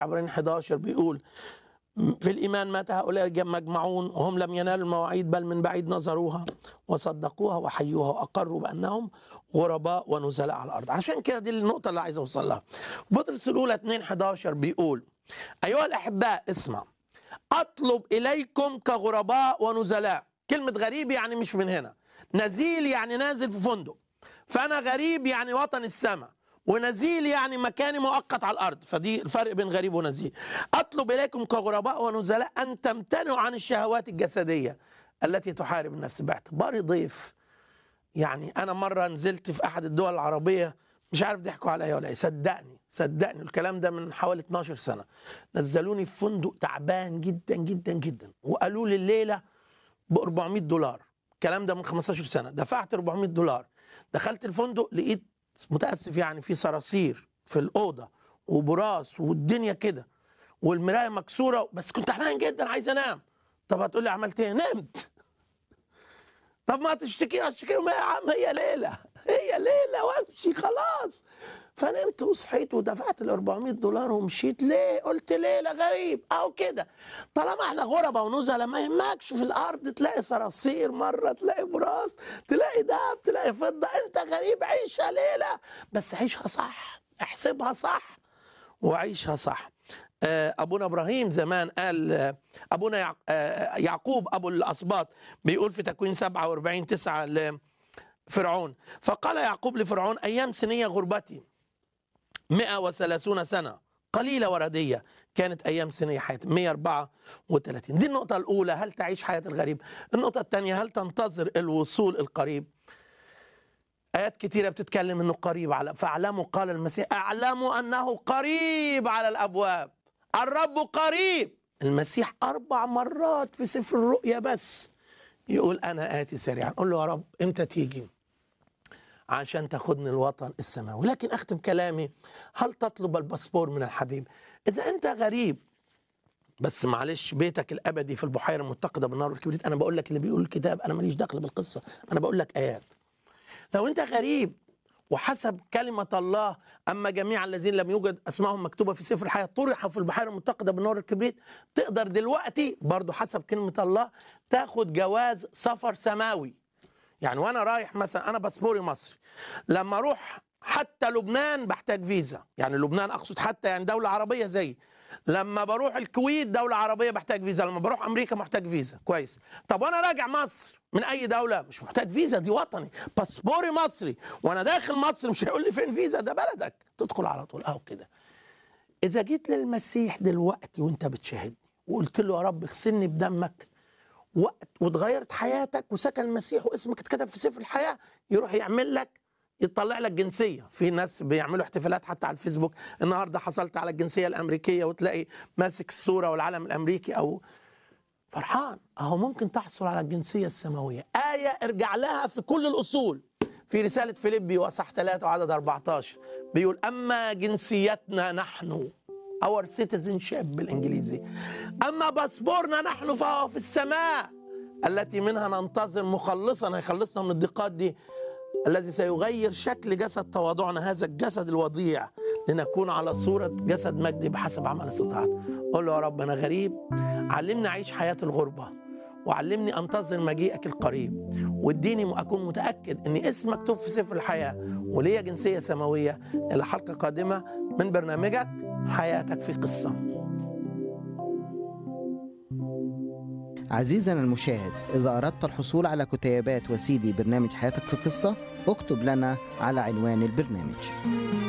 عبرين 11 بيقول في الإيمان مات هؤلاء مجمعون وهم لم ينالوا المواعيد بل من بعيد نظروها وصدقوها وحيوها وأقروا بأنهم غرباء ونزلاء على الأرض عشان كده دي النقطة اللي عايز أوصل لها بطرس الأولى 2 11 بيقول أيها الأحباء اسمع أطلب إليكم كغرباء ونزلاء كلمة غريب يعني مش من هنا نزيل يعني نازل في فندق فأنا غريب يعني وطن السماء ونزيل يعني مكاني مؤقت على الارض فدي الفرق بين غريب ونزيل اطلب اليكم كغرباء ونزلاء ان تمتنعوا عن الشهوات الجسديه التي تحارب النفس باعتباري ضيف يعني انا مره نزلت في احد الدول العربيه مش عارف ضحكوا عليا ولا ايه صدقني صدقني الكلام ده من حوالي 12 سنه نزلوني في فندق تعبان جدا جدا جدا وقالوا لي الليله ب 400 دولار الكلام ده من 15 سنه دفعت 400 دولار دخلت الفندق لقيت متاسف يعني في صراصير في الاوضه وبراس والدنيا كده والمرايه مكسوره بس كنت تعبان جدا عايز انام طب هتقول لي عملت ايه نمت طب ما تشتكي اشتكيهم يا عم هي ليله هي ليله وامشي خلاص فنمت وصحيت ودفعت ال 400 دولار ومشيت ليه؟ قلت ليله غريب او كده طالما احنا غربة ونزلة ما يهمكش في الارض تلاقي صراصير مره تلاقي براس تلاقي دهب تلاقي فضه انت غريب عيشها ليله بس عيشها صح احسبها صح وعيشها صح ابونا ابراهيم زمان قال ابونا يعقوب ابو الاسباط بيقول في تكوين 47 9 لفرعون فقال يعقوب لفرعون ايام سنيه غربتي 130 سنه قليله ورديه كانت ايام سنيه حياتي 134 دي النقطه الاولى هل تعيش حياه الغريب النقطه الثانيه هل تنتظر الوصول القريب آيات كتيرة بتتكلم إنه قريب على فاعلموا قال المسيح اعلموا أنه قريب على الأبواب الرب قريب المسيح أربع مرات في سفر الرؤيا بس يقول أنا آتي سريعا قول له يا رب إمتى تيجي عشان تاخدني الوطن السماوي لكن أختم كلامي هل تطلب الباسبور من الحبيب إذا أنت غريب بس معلش بيتك الأبدي في البحيرة المتقدة بالنار والكبريت أنا بقول لك اللي بيقول الكتاب أنا ماليش دخل بالقصة أنا بقول لك آيات لو انت غريب وحسب كلمة الله أما جميع الذين لم يوجد أسمائهم مكتوبة في سفر الحياة طرحوا في البحيرة المتقدة بالنار الكبريت تقدر دلوقتي برضو حسب كلمة الله تاخد جواز سفر سماوي يعني وأنا رايح مثلا أنا باسبوري مصري لما أروح حتى لبنان بحتاج فيزا يعني لبنان أقصد حتى يعني دولة عربية زي لما بروح الكويت دولة عربية بحتاج فيزا لما بروح أمريكا محتاج فيزا كويس طب وأنا راجع مصر من اي دوله مش محتاج فيزا دي وطني باسبوري مصري وانا داخل مصر مش هيقول لي فين فيزا ده بلدك تدخل على طول اهو كده اذا جيت للمسيح دلوقتي وانت بتشاهدني وقلت له يا رب اغسلني بدمك وقت واتغيرت حياتك وسكن المسيح واسمك اتكتب في سفر الحياه يروح يعمل لك يطلع لك جنسيه في ناس بيعملوا احتفالات حتى على الفيسبوك النهارده حصلت على الجنسيه الامريكيه وتلاقي ماسك الصوره والعلم الامريكي او فرحان اهو ممكن تحصل على الجنسيه السماويه ايه ارجع لها في كل الاصول في رساله فيليبي واصح 3 وعدد 14 بيقول اما جنسيتنا نحن اور citizenship بالانجليزي اما باسبورنا نحن فهو في السماء التي منها ننتظر مخلصا هيخلصنا من الضيقات دي الذي سيغير شكل جسد تواضعنا هذا الجسد الوضيع لنكون على صورة جسد مجدي بحسب عمل استطاعت قول له يا رب أنا غريب علمني أعيش حياة الغربة وعلمني أنتظر مجيئك القريب واديني أكون متأكد أن اسم مكتوب في سفر الحياة وليا جنسية سماوية إلى حلقة قادمة من برنامجك حياتك في قصة عزيزنا المشاهد إذا أردت الحصول على كتيبات وسيدي برنامج حياتك في قصة اكتب لنا على عنوان البرنامج